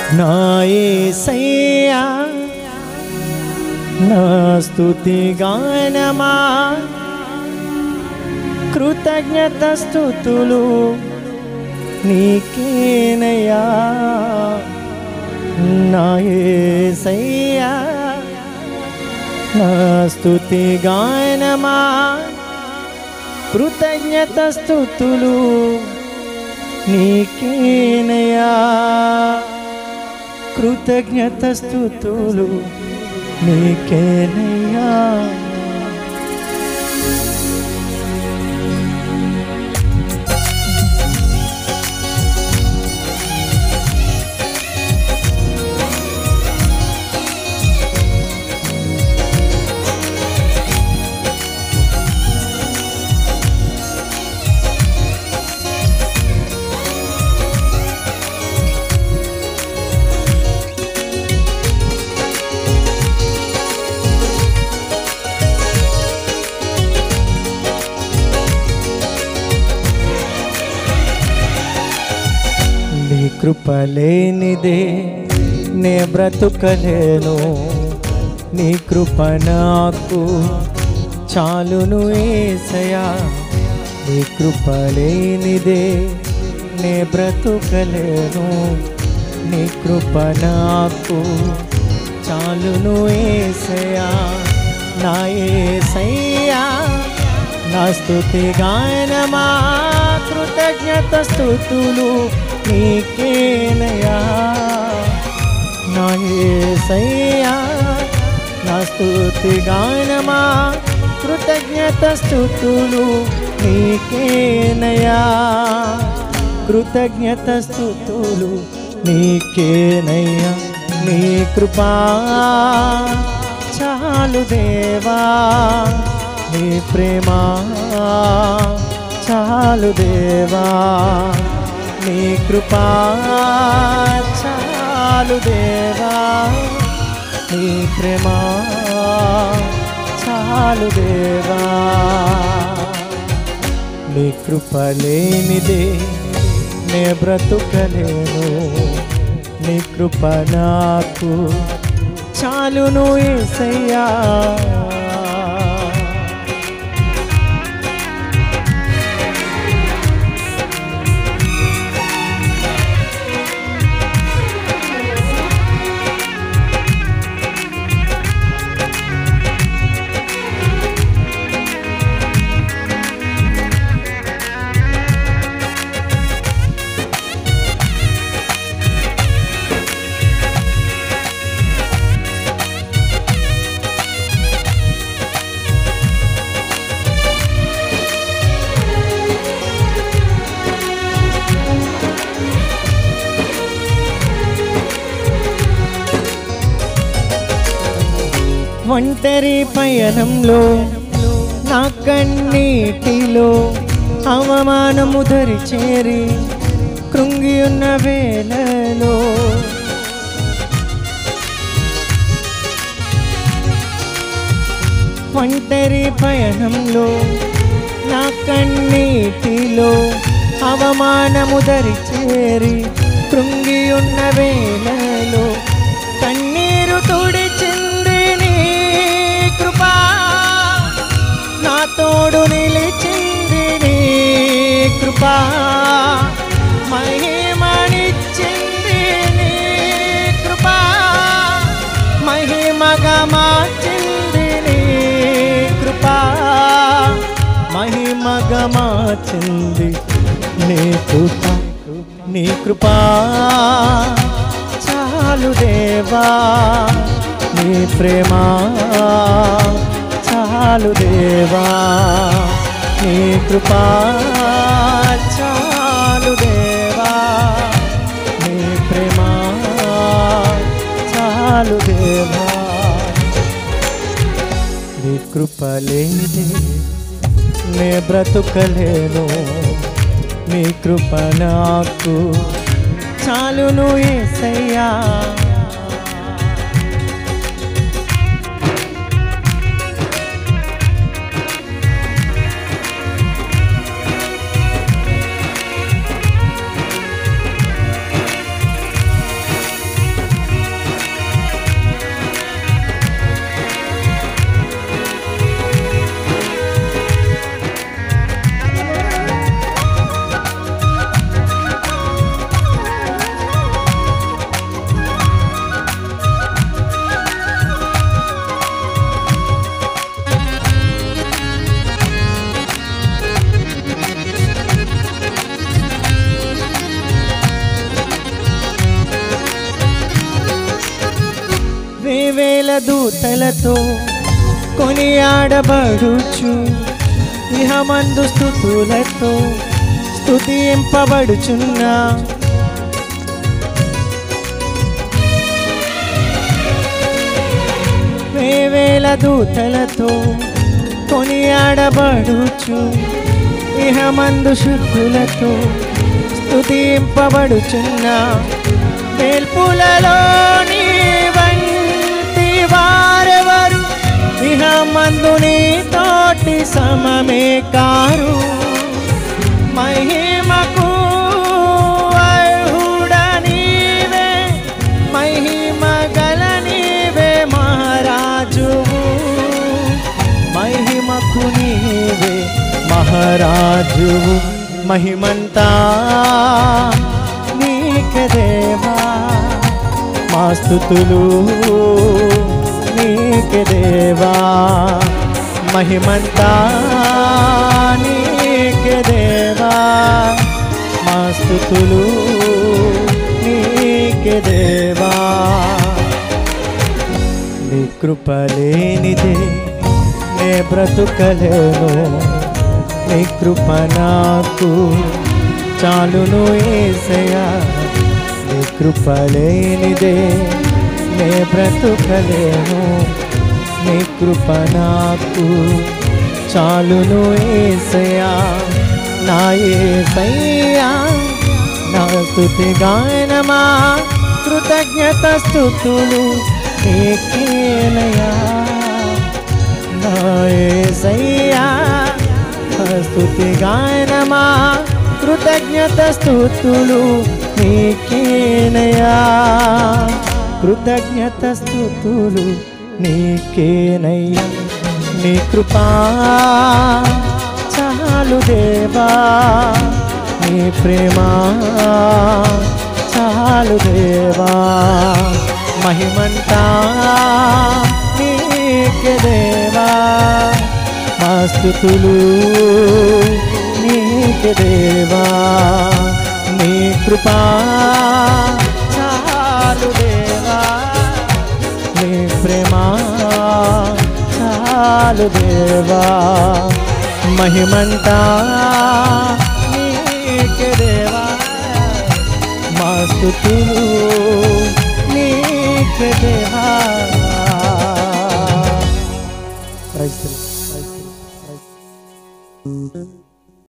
నా యేసయ్యా నా స్తుతి గానమా కృతజ్ఞత స్థుతులు నీకేనయ్యా నా యేసయ్యా నా స్తుతి గానమా కృతజ్ఞత స్థుతులు నీకేనయా కృతజ్ఞత స్థుతులు నీకేనయ్యా నీ కృప లేనిదే నే బ్రతుకలేను నీ కృప నాకు చాలును ఏసయా నీ కృప లేనిదే నే బ్రతుకలేను నీ కృప నాకు చాలును ఏసయా నా ఏసయ్యా నా స్తుతి గానమా కృతజ్ఞత స్థుతులు నీకేనయా నా యేసయ్యా నా స్తుతి గానమా కృతజ్ఞత స్థుతులు నీకేనయా కృతజ్ఞత స్థుతులు నీకేనయ్యా నీ కృపా చాలు దేవా నీ ప్రేమ చాలు దేవా నీ కృపా చాలు దేవా నీ ప్రేమ చాలు దేవా నీ కృప లేనిదే నే బ్రతుకలేను నీ కృప నాకు చాలును ఏసయ్యా ఒంటరి పయనంలో నా కన్నీటిలో అవమానము ధరి చేరి కృంగి ఉన్న వేళలో ఒంటరి పయనంలో నా కన్నీటిలో అవమానము ధరి చేరి కృంగి ఉన్న వేళలో కన్నీరు తుడిచింది నీ కృపా నా తోడు నిలిచింది నీ కృపా మహిమనిచ్చింది నీ కృపా మహిమగా మార్చింది నీ కృపా మహిమగా మార్చింది నీ కృప నీ కృపా చాలు దేవా నీ ప్రేమ చాలు దేవా నీ కృపా చాలు దేవా నీ ప్రేమ చాలు దేవా నీ కృప లేనిదే నే బ్రతుకలేను నీ కృప నాకు చాలును ఏసయ్యా దూతలతో కొనియాడబడుచు ఇహమందు స్థుతులతో స్థుతింపబడుచున్నా వేవేల దూతలతో కొనియాడబడుచు ఇహమందు శుద్ధులతో స్థుతింపబడుచున్నా వేల్పులలో నీ వంటి వారెవరు ఇహమందు నీ తోటి సమమే కారు మహిమకు అర్హుడ నీవే మహిమ గల నీవే మహారాజువు మహిమకు నీవే మహారాజువు మహిమంతా నీకే దేవా మా స్థుతులు నీకే దేవా మహిమంతా నీకే దేవా మా స్థుతులు నీకే దేవా నీ కృప లేనిదే నే బ్రతుకలేను నీ కృప నాకు చాలును ఏసయా నీ కృప లేనిదే నే బ్రతుకలేను నీ కృప నాకు చాలును ఏసయా నా ఏసయ్యా నా స్థుతి గాయనమా కృతజ్ఞత స్థుతులు నీకేనయా నా ఏసయ్యా నా స్థుతి గాయనమా కృతజ్ఞత స్థుతులు నీకేనయా కృతజ్ఞత స్థుతులు నీకేనయ్యా నీ కృపా చాలు దేవా నీ ప్రేమ చాలు దేవా మహిమంతా నీకే దేవా మా స్థుతులు నీకే దేవా నీ కృపా చాలు దేవా నీ ప్రేమ చాలు దేవా మహిమంతా నీకే దేవా మా స్థుతులు నీకే దేవా క్రైస్తవ